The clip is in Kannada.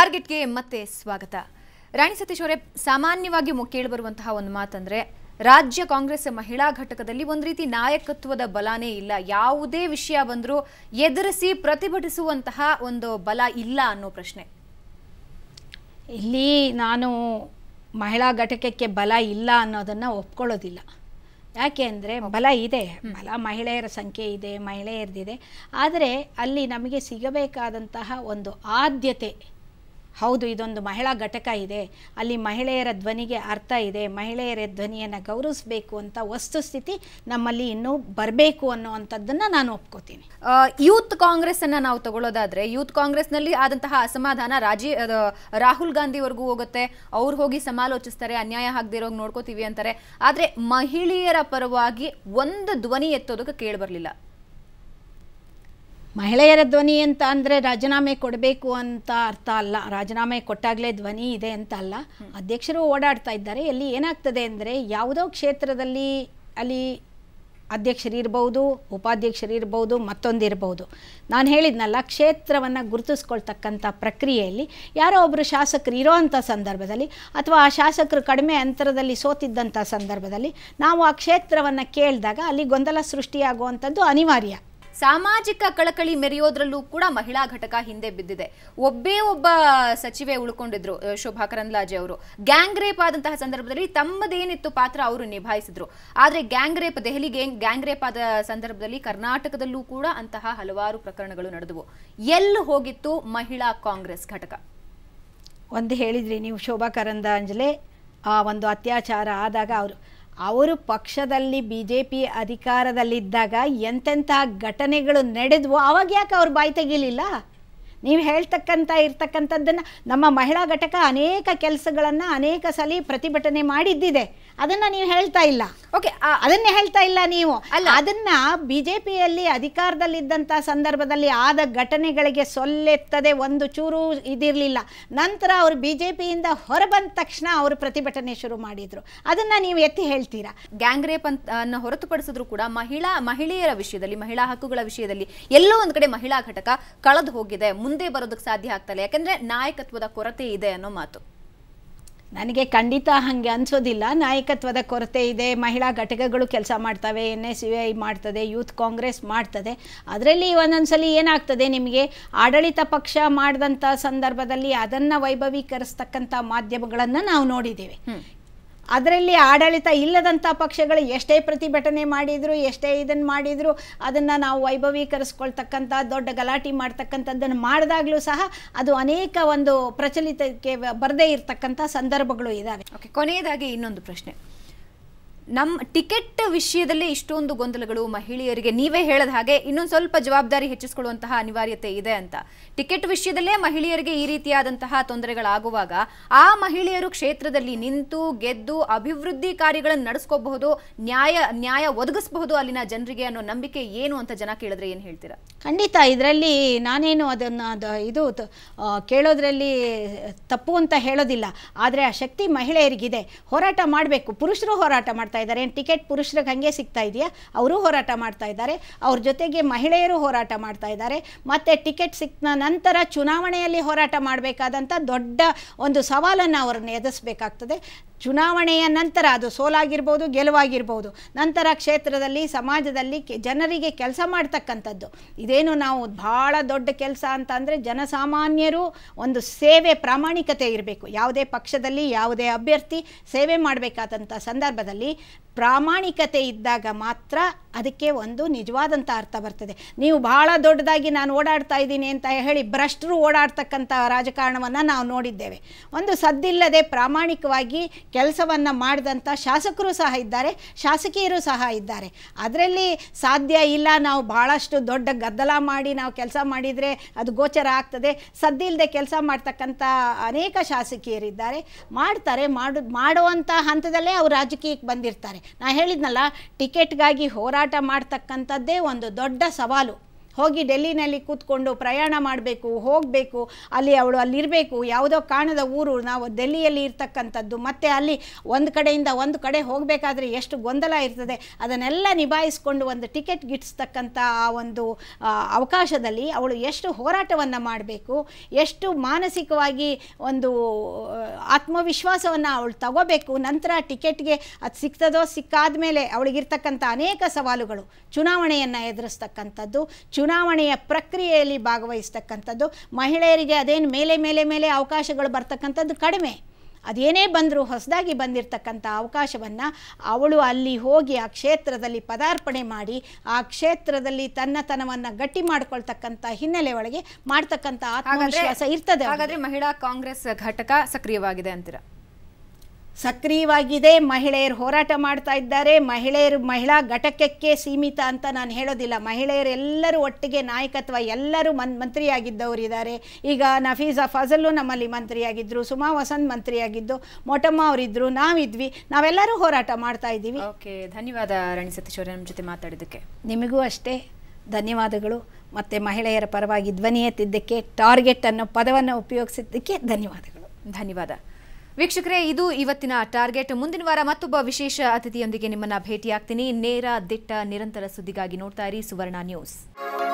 ಟಾರ್ಗೆಟ್ಗೆ ಮತ್ತೆ ಸ್ವಾಗತ ರಾಣಿ ಸತೀಶ್ ಅವರೇ ಸಾಮಾನ್ಯವಾಗಿ ಕೇಳಿಬರುವಂತಹ ಒಂದು ಮಾತಂದ್ರೆ ರಾಜ್ಯ ಕಾಂಗ್ರೆಸ್ ಮಹಿಳಾ ಘಟಕದಲ್ಲಿ ಒಂದು ರೀತಿ ನಾಯಕತ್ವದ ಬಲಾನೇ ಇಲ್ಲ ಯಾವುದೇ ವಿಷಯ ಬಂದರೂ ಎದುರಿಸಿ ಪ್ರತಿಭಟಿಸುವಂತಹ ಒಂದು ಬಲ ಇಲ್ಲ ಅನ್ನೋ ಪ್ರಶ್ನೆ ಇಲ್ಲಿ ನಾನು ಮಹಿಳಾ ಘಟಕಕ್ಕೆ ಬಲ ಇಲ್ಲ ಅನ್ನೋದನ್ನು ಒಪ್ಕೊಳ್ಳೋದಿಲ್ಲ ಯಾಕೆ ಅಂದರೆ ಬಲ ಇದೆ ಬಲ ಮಹಿಳೆಯರ ಸಂಖ್ಯೆ ಇದೆ ಮಹಿಳೆಯರದಿದೆ ಆದರೆ ಅಲ್ಲಿ ನಮಗೆ ಸಿಗಬೇಕಾದಂತಹ ಒಂದು ಆದ್ಯತೆ ಹೌದು ಇದೊಂದು ಮಹಿಳಾ ಘಟಕ ಇದೆ ಅಲ್ಲಿ ಮಹಿಳೆಯರ ಧ್ವನಿಗೆ ಅರ್ಥ ಇದೆ ಮಹಿಳೆಯರ ಧ್ವನಿಯನ್ನು ಗೌರವಿಸಬೇಕು ಅಂತ ವಸ್ತುಸ್ಥಿತಿ ನಮ್ಮಲ್ಲಿ ಇನ್ನೂ ಬರಬೇಕು ಅನ್ನುವಂಥದ್ದನ್ನು ನಾನು ಒಪ್ಕೋತೀನಿ ಆ, ಯೂತ್ ಕಾಂಗ್ರೆಸ್ ಅನ್ನ ನಾವು ತಗೊಳ್ಳೋದಾದ್ರೆ ಯೂತ್ ಕಾಂಗ್ರೆಸ್ನಲ್ಲಿ ಆದಂತಹ ಅಸಮಾಧಾನ ರಾಜಿ ಅದು ರಾಹುಲ್ ಗಾಂಧಿವರೆಗೂ ಹೋಗುತ್ತೆ ಅವ್ರು ಹೋಗಿ ಸಮಾಲೋಚಿಸ್ತಾರೆ ಅನ್ಯಾಯ ಆಗದೆ ಇರೋಂಗ್ ನೋಡ್ಕೋತೀವಿ ಅಂತಾರೆ ಆದ್ರೆ ಮಹಿಳೆಯರ ಪರವಾಗಿ ಒಂದು ಧ್ವನಿ ಎತ್ತೋದಕ್ಕೆ ಕೇಳಿ ಬರಲಿಲ್ಲ ಮಹಿಳೆಯರ ಧ್ವನಿ ಅಂತ ಅಂದರೆ ರಾಜೀನಾಮೆ ಕೊಡಬೇಕು ಅಂತ ಅರ್ಥ ಅಲ್ಲ ರಾಜೀನಾಮೆ ಕೊಟ್ಟಾಗಲೇ ಧ್ವನಿ ಇದೆ ಅಂತ ಅಲ್ಲ ಅಧ್ಯಕ್ಷರು ಓಡಾಡ್ತಾ ಇದ್ದಾರೆ ಎಲ್ಲಿ ಏನಾಗ್ತದೆ ಅಂದರೆ ಯಾವುದೋ ಕ್ಷೇತ್ರದಲ್ಲಿ ಅಲ್ಲಿ ಅಧ್ಯಕ್ಷರಿರ್ಬೋದು ಉಪಾಧ್ಯಕ್ಷರಿರ್ಬೋದು ಮತ್ತೊಂದಿರ್ಬೋದು ನಾನು ಹೇಳಿದ್ನಲ್ಲ ಕ್ಷೇತ್ರವನ್ನು ಗುರುತಿಸ್ಕೊಳ್ತಕ್ಕಂಥ ಪ್ರಕ್ರಿಯೆಯಲ್ಲಿ ಯಾರೋ ಒಬ್ಬರು ಶಾಸಕರು ಇರೋ ಅಂಥ ಸಂದರ್ಭದಲ್ಲಿ ಅಥವಾ ಆ ಶಾಸಕರು ಕಡಿಮೆ ಅಂತರದಲ್ಲಿ ಸೋತಿದ್ದಂಥ ಸಂದರ್ಭದಲ್ಲಿ ನಾವು ಆ ಕ್ಷೇತ್ರವನ್ನು ಕೇಳಿದಾಗ ಅಲ್ಲಿ ಗೊಂದಲ ಸೃಷ್ಟಿಯಾಗುವಂಥದ್ದು ಅನಿವಾರ್ಯ ಸಾಮಾಜಿಕ ಕಳಕಳಿ ಮೆರೆಯೋದ್ರಲ್ಲೂ ಕೂಡ ಮಹಿಳಾ ಘಟಕ ಹಿಂದೆ ಬಿದ್ದಿದೆ ಒಬ್ಬೇ ಒಬ್ಬ ಸಚಿವೆ ಉಳ್ಕೊಂಡಿದ್ರು ಅಹ್, ಶೋಭಾ ಕರಂದ್ಲಾಜೆ ಅವರು ಗ್ಯಾಂಗ್ ರೇಪ್ ಆದಂತಹ ಸಂದರ್ಭದಲ್ಲಿ ತಮ್ಮದೇನಿತ್ತು ಪಾತ್ರ ಅವರು ನಿಭಾಯಿಸಿದ್ರು ಆದ್ರೆ gang rape Delhi gang rape ಆದ ಸಂದರ್ಭದಲ್ಲಿ ಕರ್ನಾಟಕದಲ್ಲೂ ಕೂಡ ಅಂತಹ ಹಲವಾರು ಪ್ರಕರಣಗಳು ನಡೆದವು ಎಲ್ಲಿ ಹೋಗಿತ್ತು ಮಹಿಳಾ ಕಾಂಗ್ರೆಸ್ ಘಟಕ ಒಂದು ಹೇಳಿದ್ರಿ ನೀವು ಶೋಭಾ ಕರಂದಾಂಜಲೆ ಆ ಒಂದು ಅತ್ಯಾಚಾರ ಆದಾಗ ಅವರು ಅವರು ಪಕ್ಷದಲ್ಲಿ ಬಿ ಜೆ ಪಿ ಅಧಿಕಾರದಲ್ಲಿದ್ದಾಗ ಎಂತೆಂಥ ಘಟನೆಗಳು ನಡೆದ್ವು ಅವಾಗ ಯಾಕೆ ಅವ್ರು ಬಾಯಿ ತೆಗಿಲಿಲ್ಲ ನೀವು ಹೇಳ್ತಕ್ಕಂಥ ಇರ್ತಕ್ಕಂಥದ್ದನ್ನು ನಮ್ಮ ಮಹಿಳಾ ಘಟಕ ಅನೇಕ ಕೆಲಸಗಳನ್ನು ಅನೇಕ ಸಲ ಪ್ರತಿಭಟನೆ ಮಾಡಿದ್ದಿದೆ ಅದನ್ನು ನೀವು ಹೇಳ್ತಾ ಇಲ್ಲ ಓಕೆ ಅದನ್ನೇ ಹೇಳ್ತಾ ಇಲ್ಲ ನೀವು ಅಲ್ಲ. ಅದನ್ನ ಬಿಜೆಪಿಯಲ್ಲಿ ಅಧಿಕಾರದಲ್ಲಿದ್ದಂಥ ಸಂದರ್ಭದಲ್ಲಿ ಆದ ಘಟನೆಗಳಿಗೆ ಸೊಲ್ಲೆತ್ತದೆ ಒಂದು ಚೂರು ಇದಿರಲಿಲ್ಲ ನಂತರ ಅವರು ಬಿಜೆಪಿಯಿಂದ ಹೊರಬಂದ ತಕ್ಷಣ ಅವರು ಪ್ರತಿಭಟನೆ ಶುರು ಮಾಡಿದ್ರು ಅದನ್ನ ನೀವು ಎತ್ತಿ ಹೇಳ್ತೀರಾ ಗ್ಯಾಂಗ್ ರೇಪ್ ಅಂತ ಅನ್ನ ಹೊರತುಪಡಿಸಿದ್ರು ಕೂಡ ಮಹಿಳಾ ಮಹಿಳೆಯರ ವಿಷಯದಲ್ಲಿ ಮಹಿಳಾ ಹಕ್ಕುಗಳ ವಿಷಯದಲ್ಲಿ ಎಲ್ಲೋ ಒಂದ್ ಕಡೆ ಮಹಿಳಾ ಘಟಕ ಕಳೆದು ಹೋಗಿದೆ ಮುಂದೆ ಬರೋದಕ್ಕೆ ಸಾಧ್ಯ ಆಗ್ತಲ್ಲ ಯಾಕಂದ್ರೆ ನಾಯಕತ್ವದ ಕೊರತೆ ಇದೆ ಅನ್ನೋ ಮಾತು ನನಗೆ ಖಂಡಿತ ಹಾಗೆ ಅನ್ಸೋದಿಲ್ಲ ನಾಯಕತ್ವದ ಕೊರತೆ ಇದೆ ಮಹಿಳಾ ಘಟಕಗಳು ಕೆಲಸ ಮಾಡ್ತವೆ ಎನ್ ಎಸ್ ಯು ಐ ಮಾಡ್ತದೆ ಯೂತ್ ಕಾಂಗ್ರೆಸ್ ಮಾಡ್ತದೆ ಅದರಲ್ಲಿ ಒಂದೊಂದ್ಸಲಿ ಏನಾಗ್ತದೆ ನಿಮಗೆ ಆಡಳಿತ ಪಕ್ಷ ಮಾಡಿದಂಥ ಸಂದರ್ಭದಲ್ಲಿ ಅದನ್ನು ವೈಭವೀಕರಿಸ್ತಕ್ಕಂಥ ಮಾಧ್ಯಮಗಳನ್ನು ನಾವು ನೋಡಿದ್ದೀವಿ ಅದರಲ್ಲಿ ಆಡಳಿತ ಇಲ್ಲದಂಥ ಪಕ್ಷಗಳು ಎಷ್ಟೇ ಪ್ರತಿಭಟನೆ ಮಾಡಿದ್ರು ಎಷ್ಟೇ ಇದನ್ನು ಮಾಡಿದ್ರು ಅದನ್ನು ನಾವು ವೈಭವೀಕರಿಸ್ಕೊಳ್ತಕ್ಕಂಥ ದೊಡ್ಡ ಗಲಾಟೆ ಮಾಡ್ತಕ್ಕಂಥದ್ದನ್ನು ಮಾಡಿದಾಗಲೂ ಸಹ ಅದು ಅನೇಕ ಒಂದು ಪ್ರಚಲಿತಕ್ಕೆ ಬರದೇ ಇರತಕ್ಕಂಥ ಸಂದರ್ಭಗಳು ಇದ್ದಾವೆ ಓಕೆ ಕೊನೆಯದಾಗಿ ಇನ್ನೊಂದು ಪ್ರಶ್ನೆ ನಮ್ಮ ಟಿಕೆಟ್ ವಿಷಯದಲ್ಲೇ ಇಷ್ಟೊಂದು ಗೊಂದಲಗಳು ಮಹಿಳೆಯರಿಗೆ ನೀವೇ ಹೇಳದ ಹಾಗೆ ಇನ್ನೊಂದು ಸ್ವಲ್ಪ ಜವಾಬ್ದಾರಿ ಹೆಚ್ಚಿಸಿಕೊಳ್ಳುವಂತಹ ಅನಿವಾರ್ಯತೆ ಇದೆ ಅಂತ ಟಿಕೆಟ್ ವಿಷಯದಲ್ಲೇ ಮಹಿಳೆಯರಿಗೆ ಈ ರೀತಿಯಾದಂತಹ ತೊಂದರೆಗಳಾಗುವಾಗ ಆ ಮಹಿಳೆಯರು ಕ್ಷೇತ್ರದಲ್ಲಿ ನಿಂತು ಗೆದ್ದು ಅಭಿವೃದ್ಧಿ ಕಾರ್ಯಗಳನ್ನು ನಡೆಸ್ಕೋಬಹುದು ನ್ಯಾಯ ನ್ಯಾಯ ಒದಗಿಸಬಹುದು ಅಲ್ಲಿನ ಜನರಿಗೆ ಅನ್ನೋ ನಂಬಿಕೆ ಏನು ಅಂತ ಜನ ಕೇಳಿದ್ರೆ ಏನು ಹೇಳ್ತೀರಾ ಖಂಡಿತ ಇದರಲ್ಲಿ ನಾನೇನು ಅದನ್ನು ಅದು ಇದು ತ- ಆ, ಕೇಳೋದ್ರಲ್ಲಿ ತಪ್ಪು ಅಂತ ಹೇಳೋದಿಲ್ಲ ಆದರೆ ಆ ಶಕ್ತಿ ಮಹಿಳೆಯರಿಗಿದೆ ಹೋರಾಟ ಮಾಡಬೇಕು ಪುರುಷರು ಹೋರಾಟ ಮಾಡ್ತಾ ಇದ್ದಾರೆ ಏನು ಟಿಕೆಟ್ ಪುರುಷರಿಗೆ ಹಾಗೆ ಸಿಗ್ತಾ ಇದೆಯಾ ಅವರು ಹೋರಾಟ ಮಾಡ್ತಾ ಇದ್ದಾರೆ ಅವ್ರ ಜೊತೆಗೆ ಮಹಿಳೆಯರು ಹೋರಾಟ ಮಾಡ್ತಾ ಇದ್ದಾರೆ ಮತ್ತು ಟಿಕೆಟ್ ಸಿಕ್ಕ ನಂತರ ಚುನಾವಣೆಯಲ್ಲಿ ಹೋರಾಟ ಮಾಡಬೇಕಾದಂಥ ದೊಡ್ಡ ಒಂದು ಸವಾಲನ್ನು ಅವ್ರನ್ನ ಎದುರಿಸಬೇಕಾಗ್ತದೆ ಚುನಾವಣೆಯ ನಂತರ ಅದು ಸೋಲಾಗಿರ್ಬೋದು ಗೆಲುವಾಗಿರ್ಬೋದು ನಂತರ ಕ್ಷೇತ್ರದಲ್ಲಿ ಸಮಾಜದಲ್ಲಿ ಕೆ- ಜನರಿಗೆ ಕೆಲಸ ಮಾಡ್ತಕ್ಕಂಥದ್ದು ಇದೇನು ನಾವು ಭಾಳ ದೊಡ್ಡ ಕೆಲಸ ಅಂತ ಅಂದರೆ ಜನಸಾಮಾನ್ಯರು ಒಂದು ಸೇವೆ ಪ್ರಾಮಾಣಿಕತೆ ಇರಬೇಕು ಯಾವುದೇ ಪಕ್ಷದಲ್ಲಿ ಯಾವುದೇ ಅಭ್ಯರ್ಥಿ ಸೇವೆ ಮಾಡಬೇಕಾದಂಥ ಸಂದರ್ಭದಲ್ಲಿ ಪ್ರಾಮಾಣಿಕತೆ ಇದ್ದಾಗ ಮಾತ್ರ ಅದಕ್ಕೆ ಒಂದು ನಿಜವಾದಂಥ ಅರ್ಥ ಬರ್ತದೆ ನೀವು ಬಹಳ ದೊಡ್ಡದಾಗಿ ನಾನು ಓಡಾಡ್ತಾ ಇದ್ದೀನಿ ಅಂತ ಹೇಳಿ ಭ್ರಷ್ಟರು ಓಡಾಡ್ತಕ್ಕಂಥ ರಾಜಕಾರಣವನ್ನು ನಾವು ನೋಡಿದ್ದೇವೆ ಒಂದು ಸದ್ದಿಲ್ಲದೆ ಪ್ರಾಮಾಣಿಕವಾಗಿ ಕೆಲಸವನ್ನು ಮಾಡಿದಂಥ ಶಾಸಕರು ಸಹ ಇದ್ದಾರೆ ಶಾಸಕಿಯರು ಸಹ ಇದ್ದಾರೆ ಅದರಲ್ಲಿ ಸಾಧ್ಯ ಇಲ್ಲ ನಾವು ಭಾಳಷ್ಟು ದೊಡ್ಡ ಗದ್ದಲ ಮಾಡಿ ನಾವು ಕೆಲಸ ಮಾಡಿದರೆ ಅದು ಗೋಚರ ಆಗ್ತದೆ ಸದ್ದಿಲ್ಲದೆ ಕೆಲಸ ಮಾಡ್ತಕ್ಕಂಥ ಅನೇಕ ಶಾಸಕಿಯರಿದ್ದಾರೆ ಮಾಡ್ತಾರೆ ಮಾಡು ಮಾಡುವಂಥ ಹಂತದಲ್ಲೇ ಅವ್ರು ರಾಜಕೀಯಕ್ಕೆ ಬಂದಿರ್ತಾರೆ ನಾ ಹೇಳಿದ್ನಲ್ಲ ಟಿಕೆಟ್ಗಾಗಿ ಹೋರಾಟ ಮಾಡ್ತಕ್ಕಂಥದ್ದೇ ಒಂದು ದೊಡ್ಡ ಸವಾಲು ಹೋಗಿ ಡೆಲ್ಲಿನಲ್ಲಿ ಕೂತ್ಕೊಂಡು ಪ್ರಯಾಣ ಮಾಡಬೇಕು ಹೋಗಬೇಕು ಅಲ್ಲಿ ಅವಳು ಅಲ್ಲಿರಬೇಕು ಯಾವುದೋ ಕಾಣದ ಊರು ನಾವು ಡೆಲ್ಲಿಯಲ್ಲಿ ಇರ್ತಕ್ಕಂಥದ್ದು ಮತ್ತು ಅಲ್ಲಿ ಒಂದು ಕಡೆಯಿಂದ ಒಂದು ಕಡೆ ಹೋಗಬೇಕಾದ್ರೆ ಎಷ್ಟು ಗೊಂದಲ ಇರ್ತದೆ ಅದನ್ನೆಲ್ಲ ನಿಭಾಯಿಸ್ಕೊಂಡು ಒಂದು ಟಿಕೆಟ್ ಗಿಟ್ಟಿಸ್ತಕ್ಕಂಥ ಆ ಒಂದು ಆ, ಅವಕಾಶದಲ್ಲಿ ಅವಳು ಎಷ್ಟು ಹೋರಾಟವನ್ನು ಮಾಡಬೇಕು ಎಷ್ಟು ಮಾನಸಿಕವಾಗಿ ಒಂದು ಆ, ಆತ್ಮವಿಶ್ವಾಸವನ್ನು ಅವಳು ತಗೋಬೇಕು ನಂತರ ಟಿಕೆಟ್ಗೆ ಅದು ಸಿಗ್ತದೋ ಸಿಕ್ಕಾದ ಮೇಲೆ ಅವಳಿಗಿರ್ತಕ್ಕಂಥ ಅನೇಕ ಸವಾಲುಗಳು ಚುನಾವಣೆಯನ್ನು ಎದುರಿಸ್ತಕ್ಕಂಥದ್ದು ಚುನಾವಣೆಯ ಪ್ರಕ್ರಿಯೆಯಲ್ಲಿ ಭಾಗವಹಿಸ್ತಕ್ಕಂಥದ್ದು ಮಹಿಳೆಯರಿಗೆ ಅದೇನು ಮೇಲೆ ಮೇಲೆ ಮೇಲೆ ಅವಕಾಶಗಳು ಬರ್ತಕ್ಕಂಥದ್ದು ಕಡಿಮೆ ಅದೇನೇ ಬಂದರೂ ಹೊಸದಾಗಿ ಬಂದಿರತಕ್ಕಂಥ ಅವಕಾಶವನ್ನು ಅವಳು ಅಲ್ಲಿ ಹೋಗಿ ಆ ಕ್ಷೇತ್ರದಲ್ಲಿ ಪದಾರ್ಪಣೆ ಮಾಡಿ ಆ ಕ್ಷೇತ್ರದಲ್ಲಿ ತನ್ನತನವನ್ನು ಗಟ್ಟಿ ಮಾಡ್ಕೊಳ್ತಕ್ಕಂಥ ಹಿನ್ನೆಲೆ ಒಳಗೆ ಮಾಡ್ತಕ್ಕಂಥ ಆತ್ಮವಿಶ್ವಾಸ ಇರ್ತದೆ ಅವ್ರಿಗೆ. ಹಾಗಾದ್ರೆ ಮಹಿಳಾ ಕಾಂಗ್ರೆಸ್ ಘಟಕ ಸಕ್ರಿಯವಾಗಿದೆ ಅಂತೀರಾ ಸಕ್ರಿಯವಾಗಿದೆ ಮಹಿಳೆಯರು ಹೋರಾಟ ಮಾಡ್ತಾ ಇದ್ದಾರೆ ಮಹಿಳೆಯರು ಮಹಿಳಾ ಘಟಕಕ್ಕೆ ಸೀಮಿತ ಅಂತ ನಾನು ಹೇಳೋದಿಲ್ಲ ಮಹಿಳೆಯರೆಲ್ಲರೂ ಒಟ್ಟಿಗೆ ನಾಯಕತ್ವ ಎಲ್ಲರೂ ಮನ್ ಮಂತ್ರಿಯಾಗಿದ್ದವರಿದ್ದಾರೆ ಈಗ ನಫೀಸಾ ಫಜಲು ನಮ್ಮಲ್ಲಿ ಮಂತ್ರಿಯಾಗಿದ್ದರು ಸುಮಾ ವಸಂತ್ ಮಂತ್ರಿಯಾಗಿದ್ದು ಮೊಟಮ್ಮ ಅವರಿದ್ದರು ನಾವಿದ್ವಿ ನಾವೆಲ್ಲರೂ ಹೋರಾಟ ಮಾಡ್ತಾ ಇದ್ದೀವಿ ಓಕೆ ಧನ್ಯವಾದ ರಾಣಿ ಸತೀಶ್ ಅವರೇ ನಮ್ಮ ಜೊತೆ ಮಾತಾಡಿದ್ದಕ್ಕೆ ನಿಮಗೂ ಅಷ್ಟೇ ಧನ್ಯವಾದಗಳು ಮತ್ತು ಮಹಿಳೆಯರ ಪರವಾಗಿ ಧ್ವನಿ ಎತ್ತಿದ್ದಕ್ಕೆ ಟಾರ್ಗೆಟ್ ಅನ್ನೋ ಪದವನ್ನು ಉಪಯೋಗಿಸಿದ್ದಕ್ಕೆ ಧನ್ಯವಾದಗಳು ಧನ್ಯವಾದ ವೀಕ್ಷಕರೇ ಇದು ಇವತ್ತಿನ ಟಾರ್ಗೆಟ್ ಮುಂದಿನ ವಾರ ಮತ್ತೊಬ್ಬ ವಿಶೇಷ ಅತಿಥಿಯೊಂದಿಗೆ ನಿಮ್ಮನ್ನ ಭೇಟಿಯಾಗ್ತೀನಿ ನೇರ ದಿಟ್ಟ ನಿರಂತರ ಸುದ್ದಿಗಾಗಿ ನೋಡ್ತಾ ಇರಿ ಸುವರ್ಣ ನ್ಯೂಸ್